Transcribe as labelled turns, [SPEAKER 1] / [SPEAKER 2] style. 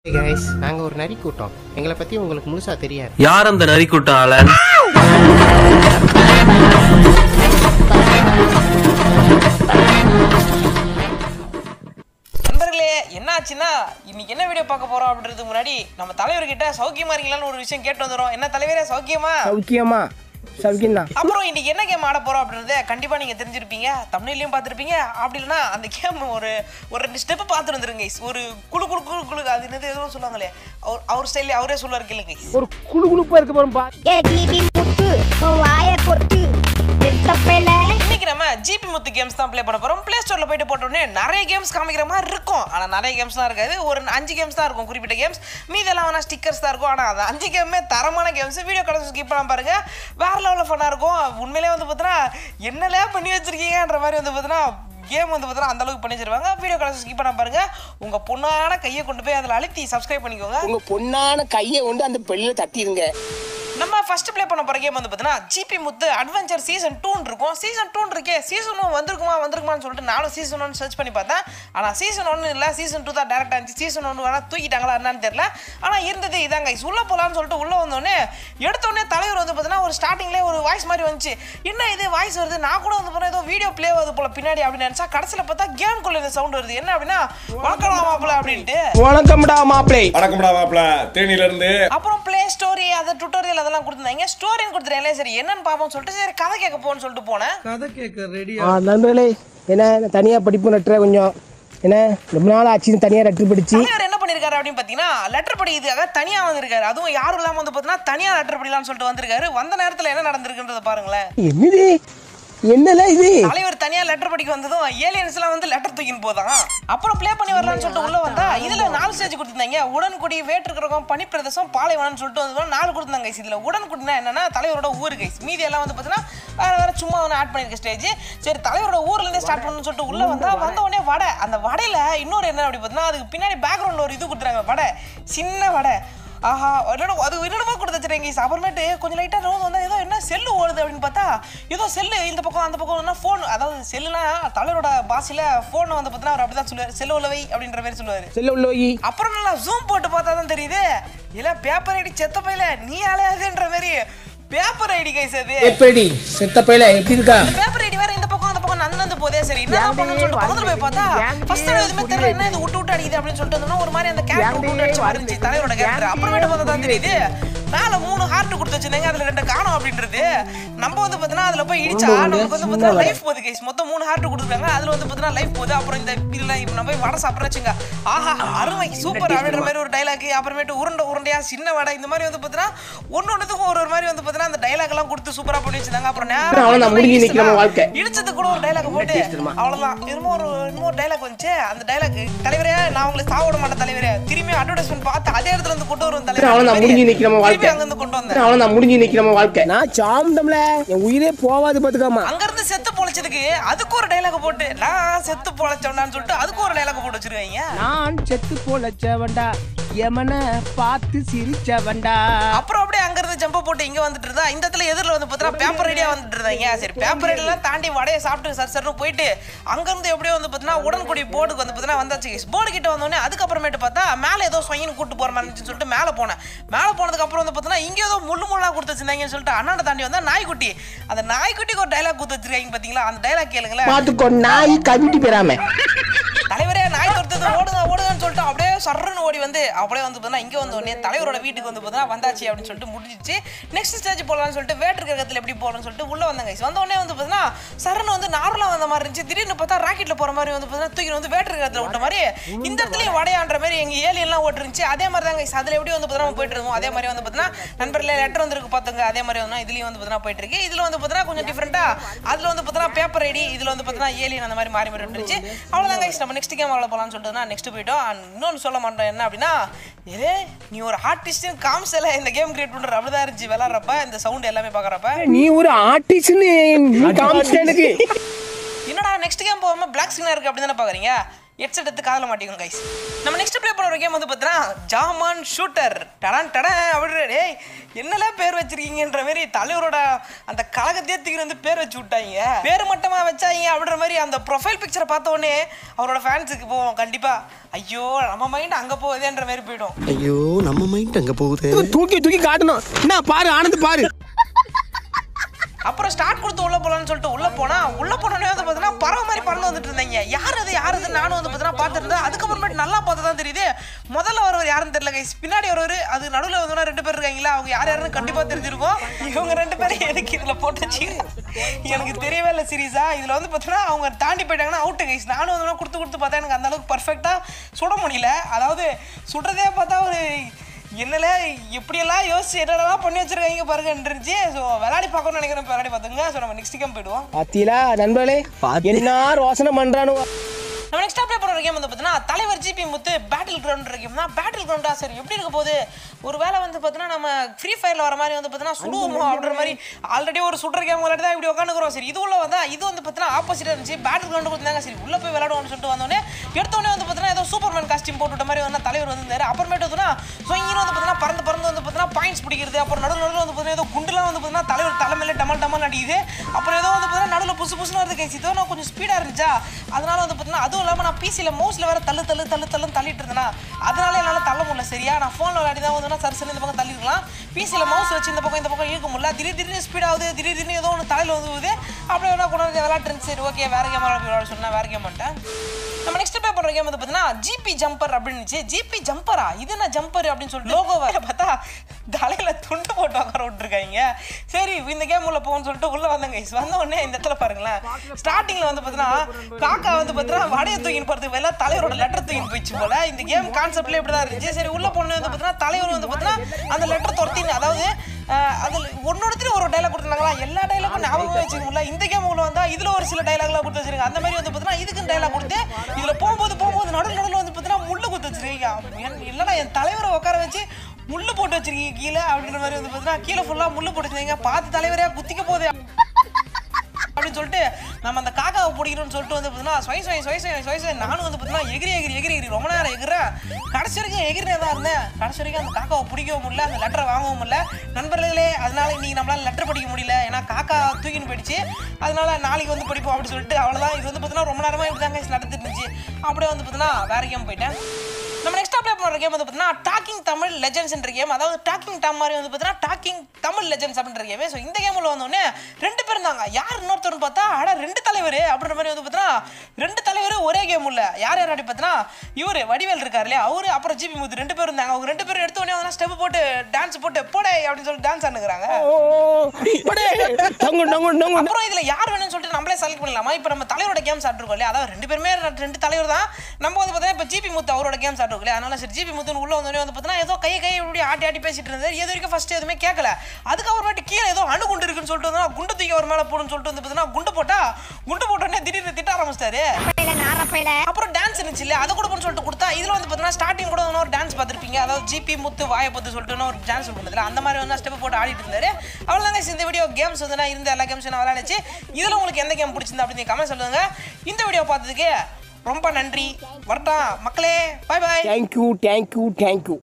[SPEAKER 1] Guys நாங்கள் ஒரு நரி கூட்டம் எங்களை பற்றி உங்களுக்கு முழுசாக தெரியாது
[SPEAKER 2] யார் அந்த நரிக்குட்டம் ஆளன்
[SPEAKER 3] நண்பர்களே என்ன ஆச்சுன்னா இன்னைக்கு என்ன வீடியோ பார்க்க போறோம் அப்படின்றதுக்கு முன்னாடி நம்ம தலைவர்கிட்ட சௌக்கியமா இருக்கீங்களான்னு ஒரு விஷயம் கேட்டு வந்துடும் என்ன தலைவரே சௌக்கியமா
[SPEAKER 4] சௌக்கியமா சௌக்கியம் தான்
[SPEAKER 3] அப்புறம் இன்னைக்கு என்ன கேம் ஆட போறோம் அப்படின்றத கண்டிப்பா நீங்க தெரிஞ்சிருப்பீங்க தமிழ்லயும் பார்த்திருப்பீங்க அப்படி இல்லைன்னா அந்த கேம் ஒரு ஒரு ரெண்டு ஸ்டெப் பார்த்து வந்துருங்க guys. ஒரு குழு குழு குழு குழு அது என்னது எதுவும் சொல்லுவாங்களே அவர் அவர் ஸ்டைல்ல அவரே சொல்லுவாரு கேளுங்க guys.
[SPEAKER 4] ஒரு குழு குழுப்பா இருக்க போறோம் பா
[SPEAKER 5] ஏ டிபி முத்து உன் வாய கொத்து செத்தப்பையில
[SPEAKER 3] இன்னைக்கு நம்ம ஜிபி முத்து கேம்ஸ் தான் ப்ளே பண்ண போறோம் ப்ளே ஸ்டோர்ல போயிட்டு போட்ட உடனே நிறைய கேம்ஸ் காமிக்கிற மாதிரி இருக்கும் ஆனா நிறைய கேம்ஸ்லாம் இருக்காது ஒரு அஞ்சு கேம்ஸ் தான் இருக்கும் குறிப்பிட்ட கேம்ஸ் மீதெல்லாம் வேணா ஸ்டிக்கர்ஸ் தான் இருக்கும் ஆனா அது அஞ்சு கேமுமே தரமான கேம்ஸ் வீடியோ கடைசி ஸ்கிப் பண்ணாம பாருங்க வேற லெவலில் ஃபன்னாக இருக்கும் உண்மையிலே வந்து பார்த்தீங்கன்னா என்னலே பண்ணி வச்சிருக்கீங்கன்ற மாதிரி வந்து பார்த்தீங்கன்னா கேம் வந்து பார்த்தீங்கன்னா அந்த அளவுக்கு பண்ணி வச்சிருவாங்க வீடியோ கடைசி ஸ்கிப் பண்ண பாருங்க உங்க பொண்ணான கையை கொண்டு போய் அதில் அழுத்தி சப்ஸ்கிரைப் பண்ணிக்கோங்க
[SPEAKER 4] உங்க பொண்ணான கையை கொண்டு அந்த பெல்லில தட்டிடுங்க
[SPEAKER 3] நம்ம ஃபர்ஸ்ட் ப்ளே பண்ண போற கேம் வந்து பார்த்தீங்கன்னா ஜிபி முத்து அட்வென்ச்சர் சீசன் டூன் இருக்கும் சீசன் டூன் இருக்கே சீசன் ஒன் வந்திருக்குமா வந்திருக்குமான்னு சொல்லிட்டு நானும் சீசன் ஒன் சர்ச் பண்ணி பார்த்தேன் ஆனால் சீசன் ஒன்று இல்லை சீசன் டூ தான் டேரக்ட் ஆச்சு சீசன் ஒன்று வேணா தூக்கிட்டாங்களா என்னன்னு தெரியல ஆனால் இருந்தது இதாங்க guys. உள்ள போகலான்னு சொல்லிட்டு உள்ள வந்தோடனே எடுத்தோடனே தலைவர் வந்து பார்த்தீங்கன்னா ஒரு ஸ்டார்டிங்லேயே ஒரு வாய்ஸ் மாதிரி வந்துச்சு என்ன இது வாய்ஸ் வருது நான் கூட வந்து போனால் ஏதோ வீடியோ ப்ளே வருது போல பின்னாடி அப்படின்னு நினச்சா கடைசியில் பார்த்தா கேம்குள்ள இந்த சவுண்ட் வருது என்ன அப்படின்னா வளர்க்கலாம் மாப்பிள்ள அப்படின்ட்டு
[SPEAKER 4] வணக்கம்டா மாப்பிளை
[SPEAKER 6] வணக்கம்டா மாப்பிள தேனியில இருந்து
[SPEAKER 3] அப்புறம் ப்ளே ஸ்டோரி அதை டுட்டோரியல் அதெல்லாம் கொடுத்துருந்தாங்க ஸ்டோரின்னு கொடுத்துருங்களே சரி என்னன்னு பார்ப்போம் சொல்லிட்டு சரி கதை கேட்க போன்னு சொல்லிட்டு போனேன்
[SPEAKER 4] ஆ, நண்பர்களே என்ன தனியா படிப்பு நட்டுற கொஞ்சம் என்ன ரொம்ப நாள் ஆச்சு தனியா லெட்டர் படிச்சு
[SPEAKER 3] தலைவர் என்ன பண்ணிருக்காரு அப்படின்னு பார்த்தீங்கன்னா லெட்டர் படி இதுக்காக தனியா வந்திருக்காரு அதுவும் யாரும் இல்லாம வந்து பார்த்தீங்கன்னா தனியா லெட்டர் படிலாம்னு சொல்லிட்டு வந்திருக்காரு வந்த நேரத்துல என்ன நடந்திருக்குன்றத பாருங்களேன்
[SPEAKER 4] என்னது என்னல இது
[SPEAKER 3] தலைவர் தனியா லெட்டர் படிக்க வந்ததும் ஏலியன்ஸ் எல்லாம் வந்து லெட்டர் தூக்கின்னு போதான் அப்புறம் ப்ளே பண்ணி வரலாம்னு சொல்லிட்டு உள்ள வந்தா இதுல நாலு ஸ்டேஜ் கொடுத்திருந்தாங்க உடன்குடி வேற்றுக்கிறகம் பனிப்பிரதேசம் பாலைவனம்னு சொல்லிட்டு வந்து நாலு கொடுத்தாங்க guys. இதுல உடன்குடினா என்னன்னா தலைவரோட ஊர் கைஸ் மீதி எல்லாம் வந்து பார்த்தீங்கன்னா வேற வேற சும்மா ஒன்று ஆட் பண்ணிருக்க ஸ்டேஜ் சரி தலைவரோட ஊர்ல இருந்தே ஸ்டார்ட் பண்ணணும்னு சொல்லிட்டு உள்ள வந்தா வந்த உடனே வடை அந்த வடையில இன்னொரு என்ன அப்படி பார்த்தீங்கன்னா அதுக்கு பின்னாடி பேக்ரவுண்ட்ல ஒரு இது கொடுத்துறாங்க வடை சின்ன வடை ஆஹா என்னடா அது என்னடமா கொடுத்து வச்சிருக்கீங்க அப்புறமேட்டு கொஞ்சம் லைட்டாக நோந்து வந்தா ஏதோ என்ன செல்லு ஓடுது அப்படின்னு பார்த்தா ஏதோ செல்லு இந்த பக்கம் அந்த பக்கம் ஃபோன் அதாவது செல்லுனா தலைவரோட பாஷையில் ஃபோனை வந்து பார்த்தீங்கன்னா அவர் அப்படி தான் சொல்லுவார் செல்லு உள்ளவை அப்படின்ற மாதிரி சொல்லுவார்
[SPEAKER 4] செல்ல உள்ளோயி
[SPEAKER 3] அப்புறம் நல்லா ஜூம் போட்டு பார்த்தா தான் தெரியுது இல்ல பேப்பர் ஐடி செத்த பையில நீ அலையாதுன்ற மாதிரி பேப்பர் ஐடி கைஸ் அது
[SPEAKER 4] எப்படி செத்த பையில எப்படி இருக்கா
[SPEAKER 3] பேப்பர் ஐடி வேற இந்த பக்கம் அந்த பக்கம் நந்து போதே சரி என்ன பண்ணணும்னு சொல்லிட்டு பக்கத்துல போய் பார்த்தா ஃபர்ஸ்ட் எதுவுமே தெரியல என்ன இது விட்டு விட்டு அடிக்குது அப்படின்னு சொல்லிட்டு வந்தோம்னா ஒரு மாதிரி அந்த கேரக்டர் விட்டு விட்டு அடிச்சு இருந்துச்சு தலைவரோட கேரக்டர் அப்புறமேட்டு பார்த்தா தான் தெரியுது மேல மூணு ஹார்ட் கொடுத்து வச்சிருந்தாங்க அதுல ரெண்டு காணும் அப்படின்றது நம்ம வந்து பார்த்தீங்கன்னா அதுல போய் இடிச்சா நமக்கு வந்து பார்த்தீங்கன்னா லைஃப் போகுது கைஸ் மொத்தம் மூணு ஹார்ட் கொடுத்துருக்காங்க அதுல வந்து பார்த்தீங்கன்னா லைஃப் போகுது அப்புறம் இந்த இதுல இப்ப நம்ம போய் வடை சாப்பிட்றோம் வச்சுங்க ஆஹா அருமை சூப்பர் அப்படின்ற மாதிரி ஒரு டைலாக் அப்புறமேட்டு உருண்டை உருண்டையா சின்ன வடை இந்த மாதிரி வந்து பார்த்தீங்கன்னா ஒன்னு ஒன்றுத்துக்கும் ஒரு ஒரு மாதிரி வந்து பார்த்தீங்கன்னா அந்த டைலாக் எல்லாம் கொடுத்து சூப்பரா பண்ணி வச்சிருந்தாங்க அப்புறம்
[SPEAKER 4] அவ்வளவுதான்,
[SPEAKER 3] நேரம்
[SPEAKER 4] முடிஞ்சு நிக்கு நம்ம வாழ்க்கை.
[SPEAKER 3] இடிச்சது கூட ஒரு டைலாக் போட்டு அவ்வளவுதான் என்னமோ ஒரு இன்னொரு டைலாக் வந்துச்சு அந்த டைலாக் தலைவரே நான் உங்களை சாவிட மாட்டேன் தலைவரே திரும்பி அட்வர்டைஸ்மெண்ட் பார்த்து அதே இடத்துல இருந்து கொண்டு வரும்
[SPEAKER 4] அவ்வளவுதான், முடிஞ்சு நிக்கு நம்ம வாழ்க்கை.
[SPEAKER 3] திரும்பி அங்க இருந்து கொண்டு வந்தேன்
[SPEAKER 4] அவன் நான் முடிஞ்சு நிக்கிற நம்ம வாழ்க்கை நான் சாந்தம்ல என் உயிரே போவாது பாத்துக்காமா
[SPEAKER 3] அங்க இருந்து செத்து பொழைச்சதுக்கு அதுக்கு ஒரு டைலாக் போட்டு நான் செத்து பொழைச்சவனான்னு சொல்லிட்டு அதுக்கு ஒரு டைலாக் போட்டு வச்சிருக்காங்க
[SPEAKER 4] நான் செத்து போலச்சவன்டா எமன பார்த்து சிரிச்சவன்டா
[SPEAKER 3] அப்புறம் அப்படியே அங்க இருந்து ஜம்ப போட்டு இங்க வந்துட்டு இருந்தா இந்த இடத்துல எதிரில் வந்து பார்த்தா பேப்பர் ரெடியா வந்துட்டு இருந்தாங்க சரி பேப்பர் ரெடியெல்லாம் தாண்டி வடையை சாப்பிட்டு சர் சர்னு போயிட்டு அங்க இருந்து எப்படியோ வந்து பார்த்தீங்கன்னா உடன்குடி போர்டுக்கு வந்து பார்த்தீங்கன்னா வந்தாச்சு போர்டு கிட்ட வந்தோடனே அதுக்கப்புறமேட்டு பார்த்தா மேலே ஏதோ சொயின்னு கூட்டு போற மாதிரி இருந்துச்சுன்னு சொல்லிட்டு மேலே போனேன் மேலே போனதுக்கு அப்புறம் வந்து பார்த்தீங்கன்னா இங்க ஏதோ முள்ளு முள்ளா கொடுத்து வச்சிருந்தாங்கன்னு சொல்லிட்டு அண்ணாண்ட தாண்டி வந்தா நாய்க்குட்டி அந்த நாய்க்குட்டிக்கு ஒரு டைலாக் கொடுத்து வச்சிருக்காங்க பாத்தீங்களா அந்த டைலாக் கேளுங்களேன்
[SPEAKER 4] பாத்துக்கோ நாய் கவிட்டு பெறாம
[SPEAKER 3] தலைவரே நாய் துரத்துது ஓடுங்க ஓடுங்கன்னு சொல்லிட்டு அப்படியே சர்ருன்னு ஓடி வந்து அப்படியே வந்து பார்த்தீங்கன்னா இங்கே வந்து உடனே தலைவரோட வீட்டுக்கு வந்து பார்த்தீங்கன்னா வந்தாச்சு அப்படின்னு சொல்லிட்டு முடிஞ்சிச்சு நெக்ஸ்ட் ஸ்டேஜ் போகலாம்னு சொல்லிட்டு வேற்று கிரகத்தில் எப்படி போகணும்னு சொல்லிட்டு உள்ள வந்தாங்க guys. வந்த உடனே வந்து பார்த்தீங்கன்னா சரன்னு வந்து நார்மலாக வந்த மாதிரி இருந்துச்சு திடீர்னு பார்த்தா ராக்கெட்ல போற மாதிரி வந்து பார்த்தீங்கன்னா தூக்கி வந்து வேற்று கிரகத்தில் விட்ட மாதிரி இந்த இடத்துலயும் வடையான்ற மாதிரி எங்க ஏலியெல்லாம் ஓட்டுருந்துச்சு அதே மாதிரி தாங்க guys. அதுல எப்படி வந்து பார்த்தீங்கன்னா போயிட்டு இருக்கோம் அதே மாதிரி வந்து பார்த்தீங்கன்னா நண்பர்களே லெட்டர் வந்துருக்கு பார்த்துங்க அதே மாதிரி வந்து இதுலயும் வந்து பார்த்தீங்கன்னா போயிட்டு இருக்கு இதுல வந்து பார்த்தீங்கன்னா கொஞ்சம் டிஃப்ரெண்டா அதுல வந்து பார்த்தீங்கன்னா பேப்பர் ஐடி இதுல வந்து பார்த்தீங்கன்னா ஏலியன் அந்த மாதிரி மாறி மாறி இருந்துச்சு அவ்வளோதான் guys. நம்ம நெக்ஸ்ட் கேம் விளாட போகலாம்னு சொல்லிட்டு நெக்ஸ்ட் போயிட்டோம் And இன்னொன்னு சொல்ல மாட்டோம் என்ன அப்படின்னா ஏ நீ ஒரு ஆர்டிஸ்ட் காமிச்சல இந்த கேம் கிரியேட் பண்ற அப்படிதான் இருந்துச்சு விளாட்றப்ப இந்த சவுண்ட் எல்லாமே பார்க்குறப்ப
[SPEAKER 4] நீ ஒரு ஆர்டிஸ்ட்னு காமிச்சிட்ட எனக்கு
[SPEAKER 3] என்னடா நெக்ஸ்ட் கேம் போகாம பிளாக் ஸ்கிரீனா இருக்கு அப்படி தானே பாக்குறீங்க ஹெட்செட் எடுத்து காதில் மாட்டிக்கும் கைஸ் நம்ம நெக்ஸ்ட் ப்ளே பண்ணுற கேம் வந்து பார்த்தீங்கன்னா ஜாமான் ஷூட்டர் டடான் டடன் அப்படி டேய் என்னெல்லாம் பேர் வச்சிருக்கீங்கன்ற மாதிரி தலைவரோட அந்த கழகத்தையே தூக்கி வந்து பேர் வச்சு விட்டாங்க பேர் மட்டமா வச்சாங்க அப்படின்ற மாதிரி அந்த ப்ரொஃபைல் பிக்சரை பார்த்த உடனே அவரோட ஃபேன்ஸுக்கு போவோம் கண்டிப்பா ஐயோ நம்ம மைண்ட் அங்கே போகுதேன்ற மாதிரி போயிடும்
[SPEAKER 2] ஐயோ நம்ம மைண்ட் அங்க போகுது
[SPEAKER 4] தூக்கி தூக்கி காட்டணும் என்ன பாரு ஆனந்த் பாரு
[SPEAKER 3] அப்புறம் ஸ்டார்ட் கொடுத்து உள்ள போலாம்னு சொல்லிட்டு உள்ள போனா உள்ள போனோடனே வந்து பார்த்தீங்கன்னா பறவை மாதிரி பறந்து வந்துட்டு இருந்தாங்க யார் அது யார் அது நானும் வந்து பார்த்தீங்கன்னா பார்த்துட்டு இருந்தேன் அதுக்கப்புறமேட்டு நல்லா பார்த்தா தான் தெரியுது முதல்ல வரவர் யாருன்னு தெரியல கைஸ் பின்னாடி வரவர் அது நடுவில் வந்து ரெண்டு பேர் இருக்காங்களா அவங்க யார் யாருன்னு கண்டிப்பாக தெரிஞ்சிருக்கும் இவங்க ரெண்டு பேரும் எதுக்கு இதில் போட்டு வச்சு எனக்கு தெரியவே இல்லை சீரியஸா இதில் வந்து பார்த்தீங்கன்னா அவங்க தாண்டி போயிட்டாங்கன்னா அவுட்டு கைஸ் நானும் வந்து கொடுத்து கொடுத்து பார்த்தா எனக்கு அந்த அளவுக்கு பர்ஃபெக்டாக சுட முடியல அதாவது சுடுறதே பார்த்தா ஒரு என்னல எப்படியெல்லாம் யோசிச்சு என்னெல்லாம் பண்ணி வச்சிருக்காங்க பாருங்க இருந்துச்சு ஸோ விளையாடி பார்க்கணும்னு நினைக்கிறேன் இப்போ விளையாடி பார்த்துங்க ஸோ நம்ம நெக்ஸ்ட் கேம் போயிடுவோம்
[SPEAKER 4] பாத்தீங்களா நண்பர்களே என்ன ரோசனை பண்றானுவோ
[SPEAKER 3] நம்ம நெக்ஸ்ட் ப்ளே பண்ணுற கேம் வந்து பார்த்தீங்கன்னா தலைவர் GP Muthu battle ground game தான் பேட்டில் கிரவுண்டா சரி எப்படி இருக்க போகுது ஒரு வேளை வந்து பார்த்தீங்கன்னா நம்ம ஃப்ரீ ஃபயரில் வர மாதிரி வந்து பார்த்தீங்கன்னா சுடுவோமோ அப்படின்ற மாதிரி ஆல்ரெடி ஒரு சுடுற கேம் விளையாடி தான் இப்படி உட்காந்துக்கிறோம் சரி இது உள்ள வந்தா இது வந்து பார்த்தீங்கன்னா ஆப்போசிட்டாக இருந்துச்சு பேட்டில் கிரவுண்டு கொடுத்தாங்க சரி உள்ள போய் விளையாடுவோம்னு சொல்லிட்டு வந்தோடனே எடுத்தோடனே வந்து பார்த்தீங்கன்னா ஏதோ சூப்பர்மேன் காஸ்டியூம் போட்டுவிட்ட மாதிரி வந்து தலைவர் வந்திருந்தாரு அப்புறமேட்டு வந்து சொங்கின்னு வந்து பார்த்தீங்கன்னா பறந்து பறந்து வந்து பார்த்தீங்கன்னா பாயிண்ட்ஸ் பிடிக்கிறது அப்புறம் நடுவில் நடுவில் வந்து பார்த்தீங்கன்னா ஏதோ குண்டுலாம் வந்து பார்த்தீங்கன்னா தலைவர் தலைமையில டமல் டமல் அடிக்குது அப்புறம் ஏதோ வந்து பார்த்தீங்கன்னா நடுவில் புசு புசுன்னு வருது கைஸ் இதோ நான் கொஞ்சம் ஸ்பீடாக இருந்துச்சா அதனால வந்து பார்த்தீங்கன்னா அதுவும் இல்லாமல் நான் பிசியில் மவுஸில் வேற தள்ளு தள்ளு தள்ளு தள்ளுன்னு தள்ளிட்டு இருந்தேனா அதனால என்னால் தள்ள முடியல சரியா நான் ஃபோனில் விளையாடி தான் வந்து சரி சரி இந்த பக்கம் தள்ளிருக்கலாம் பிசியில் மவுஸ் வச்சு இந்த பக்கம் இந்த பக்கம் இழுக்க முடியல திடீர் திடீர்னு ஸ்பீட் ஆகுது திடீர் திடீர்னு ஏதோ ஒன்று தலையில் வந்து விழுது அப்படியே வேணா கொண்டு வந்து விளையாட்டு இருந்துச்சு சரி ஓகே வேற கேம் விளையாட சொன்னா வேற கேம் பண்ணிட்டேன் நம்ம நெக்ஸ்ட் பே பண்ணுற கேம் வந்து பார்த்தீங்கன்னா ஜிபி ஜம்பர் அப்படின்னு ஜிபி ஜம்பரா இது என்ன ஜம்பர் அப்படின்னு சொல்லிட்டு லோகோவை பார்த்தா தலையில துண்டு போட்டு உட்கார விட்டுருக்காங்க சரி இந்த கேம் உள்ள போகணும்னு சொல்லிட்டு உள்ள வந்தங்க guys. வந்த உடனே இந்த இடத்துல பாருங்களேன் ஸ்டார்டிங்ல வந்து பார்த்தீங்கன்னா காக்கா வந்து பார்த்தீங்கன்னா வடையை தூக்கின்னு போறதுக்கு பதிலா தலைவரோட லெட்டர் தூக்கின்னு போயிடுச்சு போல இந்த கேம் கான்செப்ட்ல இப்படி தான் இருந்துச்சு சரி உள்ள போனே வந்து பார்த்தீங்கன்னா தலைவர் வந்து பார்த்தீங்கன்னா அந்த லெட்டர் துரத்தின்னு அதாவது அஹ், அதுல ஒன்னொருத்தரும் ஒரு டைலாக் கொடுத்துருந்தாங்களா எல்லா டைலாக்கும் ஞாபகம் வச்சுக்க முடியல இந்த கேம் உள்ள வந்தா இதுல ஒரு சில டைலாக்லாம் கொடுத்து வச்சிருக்காங்க அந்த மாதிரி வந்து பார்த்தீங்கன்னா இதுக்கு டைலாக் கொடுத்து இதுல போகும்போது போகும்போது நடுவில் நடுவில் வந்து பார்த்தீங்கன்னா முள்ளு குத்து வச்சிருக்கீங்க என்- இல்லைன்னா என் தலைவரை உட்கார வச்சு முள்ளு போட்டு வச்சிருக்கீங்க கீழே அப்படின்ற மாதிரி வந்து பார்த்தீங்கன்னா கீழே ஃபுல்லாக முள்ளு போட்டு வச்சிருக்கீங்க பார்த்து தலைவரே குத்திக்க போகுது அப்படின்னு சொல்லிட்டு நம்ம அந்த காக்காவை பிடிக்கணும்னு சொல்லிட்டு வந்து பார்த்தீங்கன்னா சொய் சொய் சொய் சொய் சொய் சொய் நானும் வந்து பார்த்தீங்கன்னா எகிரி எகிரி எகிரி எகிரி ரொம்ப நேரம் எகிறேன் கடைசி வரைக்கும் எகிரினே தான் இருந்தேன் கடைசி வரைக்கும் அந்த காக்காவை பிடிக்கவும் முடியல அந்த லெட்டரை வாங்கவும் முடியல நண்பர்களே அதனால இன்னைக்கு நம்மளால லெட்டர் படிக்க முடியல ஏன்னா காக்கா தூக்கின்னு போயிடுச்சு அதனால நாளைக்கு வந்து படிப்போம் அப்படின்னு சொல்லிட்டு அவ்வளோதான் இது வந்து பார்த்தீங்கன்னா ரொம்ப நேரமாக இப்படி தாங்க நடந்துட்டு இருந்துச்சு அப்படியே வந்து பார்த்தீங்கன்னா வேற கேம் போயிட்டேன் நம்ம நெக்ஸ்ட் அப்ளை பண்ணுற கேம் வந்து பார்த்தீங்கன்னா டாக்கிங் தமிழ் லெஜெண்ட்ஸ்ன்ற கேம் அதாவது டாக்கிங் டம் மாதிரி வந்து பார்த்தீங்கன்னா டாக்கிங் தமிழ் லெஜெண்ட்ஸ் அப்படின்ற கேம் ஸோ இந்த கேமில் வந்தோடனே ரெண்டு பேர் இருந்தாங்க யார் இன்னொருத்தர்னு பார்த்தா அட ரெண்டு தலைவர் அப்படின்ற மாதிரி வந்து பார்த்தீங்கன்னா ரெண்டு தலைவர் ஒரே கேம் உள்ள யார் யார் அப்படி பார்த்தீங்கன்னா இவர் வடிவேல் இருக்கார் இல்லையா அவரு அப்புறம் ஜிபி முத்து ரெண்டு பேர் இருந்தாங்க அவங்க ரெண்டு பேரும் எடுத்த உடனே வந்து ஸ்டெப் போட்டு டான்ஸ் போட்டு போடே அப்படின்னு சொல்லிட்டு டான்ஸ் ஆனுக்குறாங்க
[SPEAKER 4] டங்கு டங்கு டங்கு
[SPEAKER 3] அப்புறம் இதுல யார் வேணும்னு சொல்லிட்டு நம்மளே செலக்ட் பண்ணலாமா இப்போ நம்ம தலைவரோட கேம் சாப்பிட்டுருக்கோம் இல்லையா அதாவது ரெண்டு பேருமே ரெண்டு- ரெண்டு தலைவர் தான் நம்ம வந்து பார்த்தீங்கன்னா இப்போ ஜிபி முத்து அவரோட கேம் சாப்பிட்டுருக்கோம் இல்லையா அதனால சரி ஜிபி முத்துன்னு உள்ள வந்தோடனே வந்து பார்த்தீங்கன்னா ஏதோ கை கை இப்படி ஆட்டி ஆட்டி பேசிட்டு இருந்தாரு இது வரைக்கும் ஃபர்ஸ்ட் எதுவுமே கேட்கல அதுக்கப்புறமேட்டு கீழே ஏதோ அணுகுண்டு இருக்குன்னு சொல்லிட்டு வந்தா குண்டு தூக்கி அவர் மேலே போடுன்னு சொல்லிட்டு வந்து பார்த்தீங்கன்னா குண்டு போட்டா குண்டு போட்டோடனே திடீர்னு திட்ட ஆரம்பிச்சிட்டாரு
[SPEAKER 5] பையில நாரப்பையில
[SPEAKER 3] அப்புறம் டான்ஸ் இருந்துச்சு இல்லையா அதை கொடுப்போம்னு சொல்லிட்டு கொடுத்தா இதில் வந்து பார்த்தீங்கன்னா ஸ்டார்டிங் கூட இன்னும் ஒரு டான்ஸ் பார்த்துருப்பீங்க அதாவது ஜிபி முத்து வாயை பத்து சொல்லிட்டு இன்னும் ஒரு டான்ஸ் கொடுக்குறதுல அந்த மாதிரி வந்து ஸ்டெப் போட்டு ஆடிட்டு இருந்தாரு அவ்வளோதாங்க இந்த வீடியோ கேம்ஸ் வந்து நான் இருந்த எல்லா கேம்ஸும் நான் விளையாடுச்சு இதில் உங்களுக்கு எந்த கேம் பிடிச்சிருந்தா அப்படின்னு கமெண்ட் சொல்லுங்க இந்த வீடியோ பார்த்ததுக்கு ரொம்ப நன்றி வரட்டா மக்களே bye bye
[SPEAKER 4] thank you thank you thank you